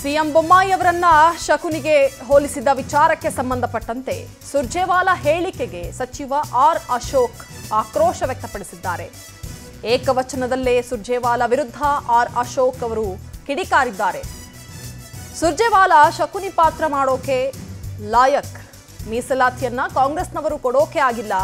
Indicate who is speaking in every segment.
Speaker 1: CM Bommai ಅವರನ್ನ ಶಕುನಿಗೆ ಹೋಲಿಸಿದ ವಿಚಾರಕ್ಕೆ ಸಂಬಂಧಪಟ್ಟಂತೆ ಸುರ್ಜೇವಾಲಾ ಹೇಳಿಕೆಗೆ ಸಚಿವ ಆರ್ ಅಶೋಕ್ ಆಕ್ರೋಶ ವ್ಯಕ್ತಪಡಿಸಿದ್ದಾರೆ ಏಕವಚನದಲ್ಲೇ ಸುರ್ಜೇವಾಲಾ ವಿರುದ್ಧ ಆರ್ ಅಶೋಕ್ ಅವರು ಕಿಡಿಕಾರಿದ್ದಾರೆ ಸುರ್ಜೇವಾಲಾ ಶಕುನಿ ಪಾತ್ರ ಮಾಡೋಕೆ ಲಾಯಕ್ ಮೀಸಲಾತಿಯನ್ನ ಕಾಂಗ್ರೆಸ್ನವರು ಕೊಡೋಕೆ ಆಗಿಲ್ಲ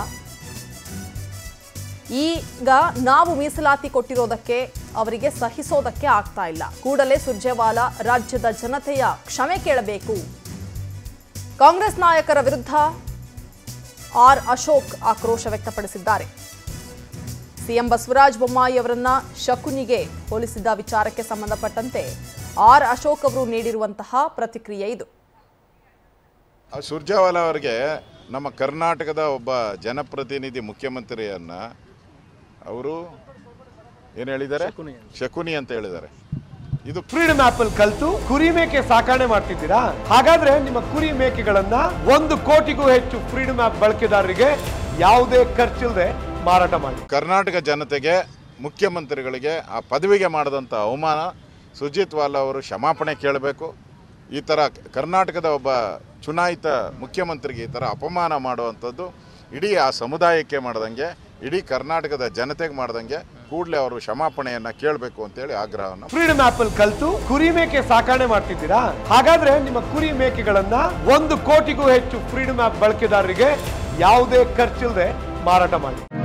Speaker 1: ಈಗ ನಾವು ಮೀಸಲಾತಿ ಕೊಟ್ಟಿರೋದಕ್ಕೆ ಅವರಿಗೆ ಸಹಿಸೋದಕ್ಕೆ ಆಗ್ತಾ ಇಲ್ಲ ಕೂಡಲೇ ಸುರ್ಜೇವಾಲಾ ರಾಜ್ಯದ ಜನತೆಯ ಕ್ಷಮೆ ಕೇಳಬೇಕು ಕಾಂಗ್ರೆಸ್ ನಾಯಕರ ವಿರುದ್ಧ ಆರ್ ಅಶೋಕ್ ಆಕ್ರೋಶ ವ್ಯಕ್ತಪಡಿಸಿದ್ದಾರೆ ಸಿಎಂ ಬಸವರಾಜ ಬೊಮ್ಮಾಯಿ ಅವರನ್ನ ಶಕುನಿಗೆ ಹೋಲಿಸಿದ ವಿಚಾರಕ್ಕೆ ಸಂಬಂಧಪಟ್ಟಂತೆ ಆರ್ ಅಶೋಕ್ ಅವರು ನೀಡಿರುವಂತಹ ಪ್ರತಿಕ್ರಿಯೆ ಇದು
Speaker 2: ಆ ಸುರ್ಜೇವಾಲಾ ಅವರಿಗೆ ನಮ್ಮ ಕರ್ನಾಟಕದ ಒಬ್ಬ ಜನಪ್ರತಿನಿಧಿ ಮುಖ್ಯಮಂತ್ರಿಯನ್ನ ಅವರು ಏನು ಹೇಳಿದ್ದಾರೆ ಶಕುನಿ ಅಂತ ಹೇಳಿದ್ದಾರೆ ಇದು
Speaker 3: ಫ್ರೀಡಮ್ ಆಪ್ ಅಲ್ಲಿ ಕಲ್ತು ಕುರಿ ಮೇಕೆ ಸಾಕಣೆ ಮಾಡ್ತಿದ್ದೀರಾ ಹಾಗಾದ್ರೆ ನಿಮ್ಮ ಕುರಿ ಮೇಕೆಗಳನ್ನ ಒಂದು ಕೋಟಿಗೂ ಹೆಚ್ಚು ಫ್ರೀಡಮ್ ಆಪ್ ಬಳಕೆದಾರರಿಗೆ ಯಾವುದೇ ಖರ್ಚಿಲ್ಲದೆ ಮಾರಾಟ ಮಾಡಿ
Speaker 2: ಕರ್ನಾಟಕ ಜನತೆಗೆ ಮುಖ್ಯಮಂತ್ರಿಗಳಿಗೆ ಆ ಪದವಿಗೆ ಮಾಡಿದಂಥ ಅವಮಾನ ಸುಜಿತ್ ವಾಲಾ ಅವರು ಕ್ಷಮಾಪಣೆ ಕೇಳಬೇಕು ಈ ಥರ ಕರ್ನಾಟಕದ ಒಬ್ಬ ಚುನಾಯಿತ ಮುಖ್ಯಮಂತ್ರಿಗೆ ಈ ಥರ ಅಪಮಾನ ಮಾಡುವಂಥದ್ದು ಇಡೀ ಆ ಸಮುದಾಯಕ್ಕೆ ಮಾಡ್ದಂಗೆ ಇಡೀ ಕರ್ನಾಟಕದ ಜನತೆಗೆ ಮಾಡ್ದಂಗೆ ಕೂಡಲೇ ಅವರು ಕ್ಷಮಾಪಣೆಯನ್ನು ಕೇಳಬೇಕು ಅಂತೇಳಿ ಆಗ್ರಹವನ್ನು
Speaker 3: ಫ್ರೀಡಮ್ ಆಪ್ ಅಲ್ಲಿ ಕಲ್ತು ಕುರಿ ಮೇಕೆ ಸಾಕಣೆ ಮಾಡ್ತಿದ್ದೀರಾ ಹಾಗಾದ್ರೆ ನಿಮ್ಮ ಕುರಿ ಮೇಕೆಗಳನ್ನ ಒಂದು ಕೋಟಿಗೂ ಹೆಚ್ಚು ಫ್ರೀಡಮ್ ಆಪ್ ಬಳಕೆದಾರರಿಗೆ ಯಾವುದೇ ಖರ್ಚಿಲ್ಲದೆ ಮಾರಾಟ ಮಾಡಿ